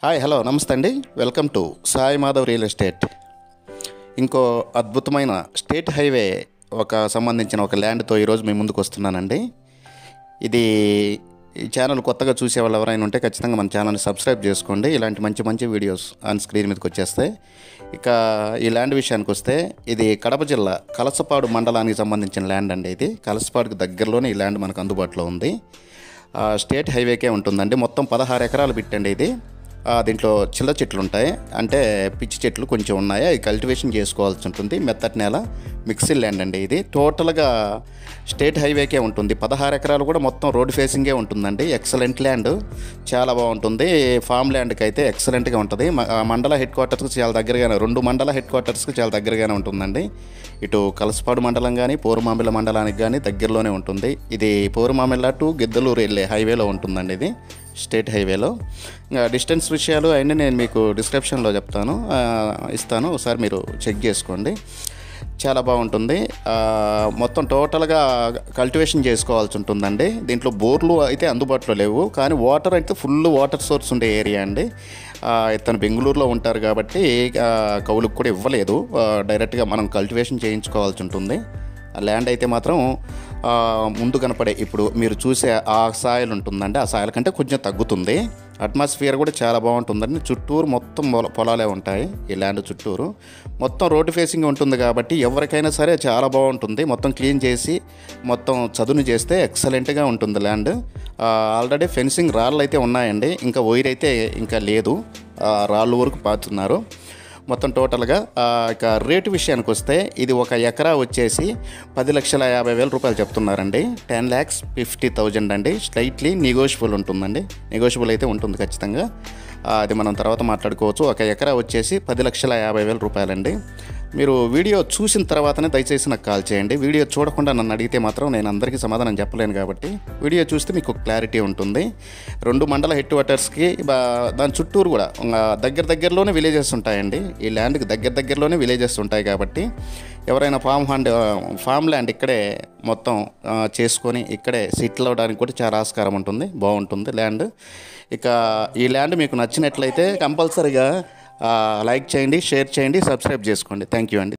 hi hello నమస్తే అండి welcome to Sai Madhav real estate ఇంకో అద్భుతమైన స్టేట్ హైవే ఒక సంబంధించిన ఒక ల్యాండ్తో ఈరోజు మీ ముందుకు వస్తున్నానండి ఇది ఈ ఛానల్ కొత్తగా చూసే వాళ్ళు ఎవరైనా ఉంటే ఖచ్చితంగా మన ఛానల్ని సబ్స్క్రైబ్ చేసుకోండి ఇలాంటి మంచి మంచి వీడియోస్ ఆన్ స్క్రీన్ మీదకి వచ్చేస్తాయి ఇక ఈ ల్యాండ్ విషయానికి వస్తే ఇది కడప జిల్లా కలసపాడు మండలానికి సంబంధించిన ల్యాండ్ అండి ఇది కలసపాడుకి దగ్గరలోనే ఈ ల్యాండ్ మనకు అందుబాటులో ఉంది ఆ, స్టేట్ హైవేకే ఉంటుందండి మొత్తం పదహారు ఎకరాలు పెట్టండి ఇది ఆ, దీంట్లో చిల్ల చెట్లు ఉంటాయి అంటే పిచ్చి చెట్లు కొంచెం ఉన్నాయి అవి కల్టివేషన్ చేసుకోవాల్సి ఉంటుంది మెత్తటి నేల మిక్సీ ల్యాండ్ అండి ఇది టోటల్గా స్టేట్ హైవేకే ఉంటుంది పదహారు ఎకరాలు కూడా మొత్తం రోడ్ ఫేసింగే ఉంటుందండి ఎక్సలెంట్ ల్యాండ్ చాలా బాగుంటుంది ఫామ్ ల్యాండ్కి అయితే ఎక్సలెంట్గా ఉంటుంది మ- ఆ మండల హెడ్ క్వార్టర్స్కి చాలా దగ్గరగానే రెండు మండల హెడ్ క్వార్టర్స్కి చాలా దగ్గరగానే ఉంటుందండి ఇటు కలసపాడు మండలం కానీ పోరుమామిళ్ళ మండలానికి కానీ దగ్గరలోనే ఉంటుంది ఇది పోరుమామిళ్ళ టు గిద్దలూరు వెళ్ళే హైవేలో ఉంటుందండి ఇది స్టేట్ హైవేలో ఇంకా డిస్టెన్స్ విషయాలు అవన్నీ నేను మీకు డిస్క్రిప్షన్లో చెప్తాను ఆ, ఇస్తాను ఒకసారి మీరు చెక్ చేసుకోండి చాలా బాగుంటుంది ఆ, మొత్తం టోటల్గా కల్టివేషన్ చేసుకోవాల్సి ఉంటుందండి దీంట్లో బోర్లు అయితే అందుబాటులో లేవు కానీ వాటర్ అయితే ఫుల్ వాటర్ సోర్స్ ఉండే ఏరియా అండి ఆ, ఇతను బెంగళూరులో ఉంటారు కాబట్టి ఆ, కౌలుకు కూడా ఇవ్వలేదు ఆ, డైరెక్ట్గా మనం కల్టివేషన్ చేయించుకోవాల్సి ఉంటుంది ఆ ల్యాండ్ అయితే మాత్రం ఆ, ముందు కనపడే ఇప్పుడు మీరు చూసే ఆ సాయిల్ ఉంటుందండి ఆ సాయిల్ కంటే కొంచెం తగ్గుతుంది అట్మాస్ఫియర్ కూడా చాలా బాగుంటుందండి చుట్టూరు మొత్తం పొల- పొలాలే ఉంటాయి ఈ ల్యాండ్ చుట్టూరు మొత్తం రోడ్డు ఫేసింగ్ ఉంటుంది కాబట్టి ఎవరికైనా సరే చాలా బాగుంటుంది మొత్తం క్లీన్ చేసి మొత్తం చదును చేస్తే ఎక్సలెంట్గా ఉంటుంది ల్యాండ్ ఆల్రెడీ ఫెన్సింగ్ రాళ్ళు అయితే ఉన్నాయండి ఇంకా వైర్ అయితే ఇంకా లేదు ఆ, రాళ్ళు వరకు పాతున్నారు మొత్తం టోటల్గా ఆ, ఇక రేటు విషయానికి వస్తే ఇది ఒక ఎకరా వచ్చేసి పది లక్షల యాభై వేల రూపాయలు చెప్తున్నారండి టెన్ ల్యాక్స్ ఫిఫ్టీ థౌజండ్ అండి స్లైట్లీ నెగోషియబుల్ ఉంటుందండి నెగోషియబుల్ అయితే ఉంటుంది ఖచ్చితంగా ఆ, అది మనం తర్వాత మాట్లాడుకోవచ్చు ఒక ఎకరా వచ్చేసి పది లక్షల యాభై వేల రూపాయలండి మీరు వీడియో చూసిన తర్వాతనే దయచేసి నాకు కాల్ చేయండి వీడియో చూడకుండా నన్ను అడిగితే మాత్రం నేను అందరికీ సమాధానం చెప్పలేను కాబట్టి వీడియో చూస్తే మీకు క్లారిటీ ఉంటుంది రెండు మండల హెడ్ క్వార్టర్స్కి బా- దాని చుట్టూరు కూడా ఆ, దగ్గర దగ్గరలోనే విలేజెస్ ఉంటాయండి ఈ ల్యాండ్కి దగ్గర దగ్గరలోనే విలేజెస్ ఉంటాయి కాబట్టి ఎవరైనా ఫామ్ హ్యాండ్ ఫామ్ ల్యాండ్ ఇక్కడే మొత్తం ఆ, చేసుకొని ఇక్కడే సెటిల్ అవ్వడానికి కూడా చాలా ఆస్కారం ఉంటుంది బాగుంటుంది ల్యాండ్ ఇక ఈ ల్యాండ్ మీకు నచ్చినట్లయితే కంపల్సరీగా లైక్ చేయండి షేర్ చేయండి సబ్స్క్రైబ్ చేసుకోండి థ్యాంక్ యూ అండి